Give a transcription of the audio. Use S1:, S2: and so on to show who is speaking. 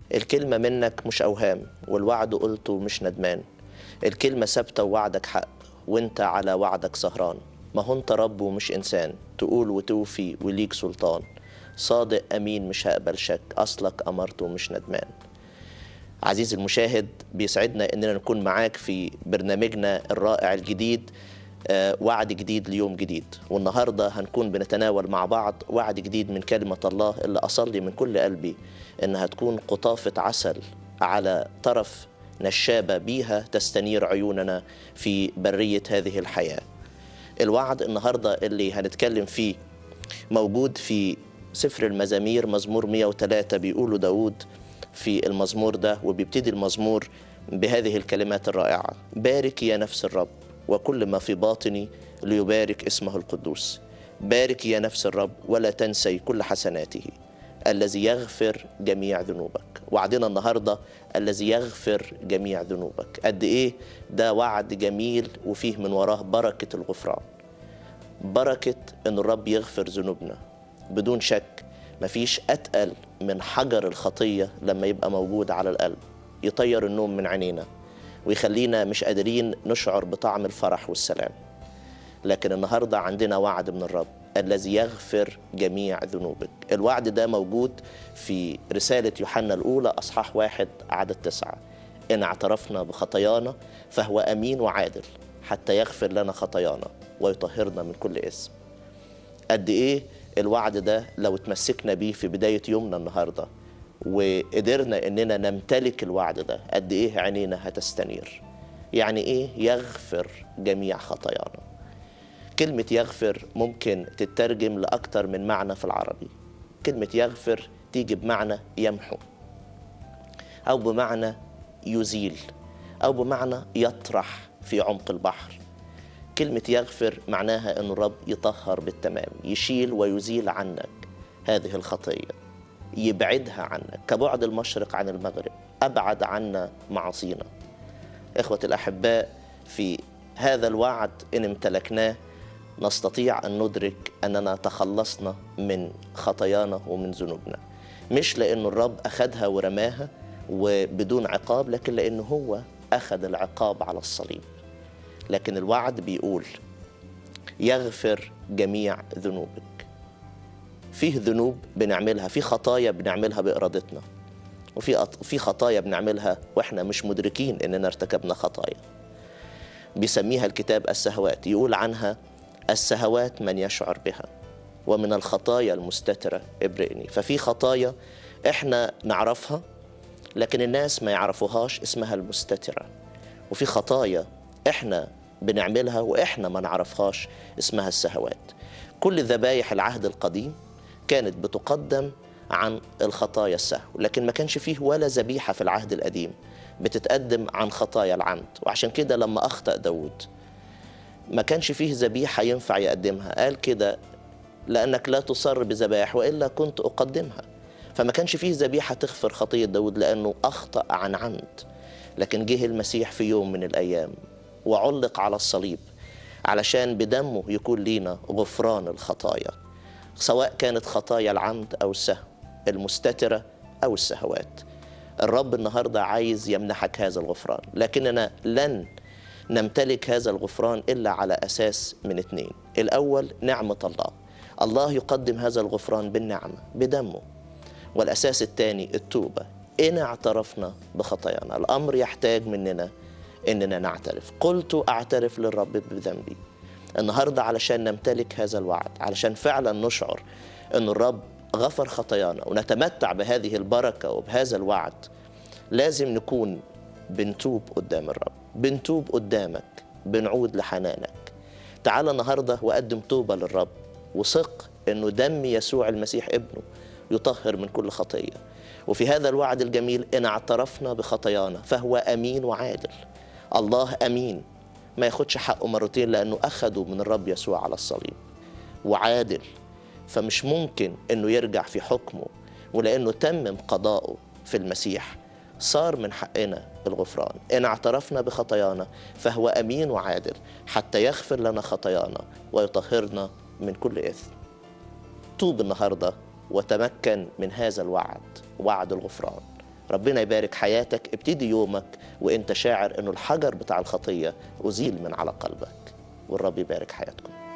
S1: الكلمة منك مش أوهام والوعد قلته مش ندمان الكلمة ثابتة ووعدك حق وانت على وعدك سهران ما هو انت رب ومش إنسان تقول وتوفي وليك سلطان صادق أمين مش هقبل شك أصلك أمرته ومش ندمان عزيزي المشاهد بيسعدنا اننا نكون معاك في برنامجنا الرائع الجديد آه، وعد جديد ليوم جديد والنهارده هنكون بنتناول مع بعض وعد جديد من كلمه الله اللي اصلي من كل قلبي انها تكون قطافه عسل على طرف نشابه بيها تستنير عيوننا في بريه هذه الحياه. الوعد النهارده اللي هنتكلم فيه موجود في سفر المزامير مزمور 103 بيقوله داود في المزمور ده وبيبتدي المزمور بهذه الكلمات الرائعة بارك يا نفس الرب وكل ما في باطني ليبارك اسمه القدوس بارك يا نفس الرب ولا تنسي كل حسناته الذي يغفر جميع ذنوبك وعدنا النهارده الذي يغفر جميع ذنوبك قد ايه ده وعد جميل وفيه من وراه بركه الغفران بركه ان الرب يغفر ذنوبنا بدون شك مفيش اتقل من حجر الخطيه لما يبقى موجود على القلب يطير النوم من عينينا ويخلينا مش قادرين نشعر بطعم الفرح والسلام لكن النهارده عندنا وعد من الرب الذي يغفر جميع ذنوبك الوعد ده موجود في رسالة يوحنا الأولى أصحاح واحد عدد تسعة إن اعترفنا بخطايانا فهو أمين وعادل حتى يغفر لنا خطايانا ويطهرنا من كل اسم قد إيه الوعد ده لو اتمسكنا بيه في بداية يومنا النهاردة وقدرنا إننا نمتلك الوعد ده قد إيه عينينا هتستنير يعني إيه يغفر جميع خطايانا كلمة يغفر ممكن تترجم لأكتر من معنى في العربي كلمة يغفر تيجي بمعنى يمحو أو بمعنى يزيل أو بمعنى يطرح في عمق البحر كلمة يغفر معناها أن الرب يطهر بالتمام يشيل ويزيل عنك هذه الخطية يبعدها عنك كبعد المشرق عن المغرب أبعد عنا معاصينا إخوة الأحباء في هذا الوعد إن امتلكناه نستطيع أن ندرك أننا تخلصنا من خطايانا ومن ذنوبنا مش لأن الرب أخدها ورماها وبدون عقاب لكن لأنه هو أخذ العقاب على الصليب لكن الوعد بيقول يغفر جميع ذنوبك فيه ذنوب بنعملها في خطايا بنعملها بإرادتنا وفي في خطايا بنعملها واحنا مش مدركين اننا ارتكبنا خطايا بيسميها الكتاب السهوات يقول عنها السهوات من يشعر بها ومن الخطايا المستترة ابرئني ففي خطايا احنا نعرفها لكن الناس ما يعرفوهاش اسمها المستترة وفي خطايا احنا بنعملها واحنا ما نعرفهاش اسمها السهوات كل ذبايح العهد القديم كانت بتقدم عن الخطايا السهو لكن ما كانش فيه ولا ذبيحة في العهد القديم بتتقدم عن خطايا العمد وعشان كده لما أخطأ داود ما كانش فيه ذبيحة ينفع يقدمها قال كده لأنك لا تصر بذبائح وإلا كنت أقدمها فما كانش فيه ذبيحة تغفر خطية داود لأنه أخطأ عن عمد لكن جه المسيح في يوم من الأيام وعلق على الصليب علشان بدمه يكون لينا غفران الخطايا سواء كانت خطايا العمد أو السهو المستترة أو السهوات الرب النهاردة عايز يمنحك هذا الغفران لكننا لن نمتلك هذا الغفران إلا على أساس من اتنين الأول نعمة الله الله يقدم هذا الغفران بالنعمة بدمه والأساس الثاني التوبة إن اعترفنا بخطايانا الأمر يحتاج مننا إننا نعترف قلت أعترف للرب بذنبي النهاردة علشان نمتلك هذا الوعد علشان فعلا نشعر أن الرب غفر خطايانا ونتمتع بهذه البركة وبهذا الوعد لازم نكون بنتوب قدام الرب بنتوب قدامك بنعود لحنانك تعال النهارده وقدم توبه للرب وثق انه دم يسوع المسيح ابنه يطهر من كل خطيه وفي هذا الوعد الجميل ان اعترفنا بخطايانا فهو امين وعادل الله امين ما ياخدش حقه مرتين لانه اخده من الرب يسوع على الصليب وعادل فمش ممكن انه يرجع في حكمه ولانه تمم قضاءه في المسيح صار من حقنا الغفران إن اعترفنا بخطايانا فهو أمين وعادل حتى يغفر لنا خطايانا ويطهرنا من كل إثم توب النهاردة وتمكن من هذا الوعد وعد الغفران ربنا يبارك حياتك ابتدي يومك وانت شاعر انه الحجر بتاع الخطيه ازيل من على قلبك والرب يبارك حياتكم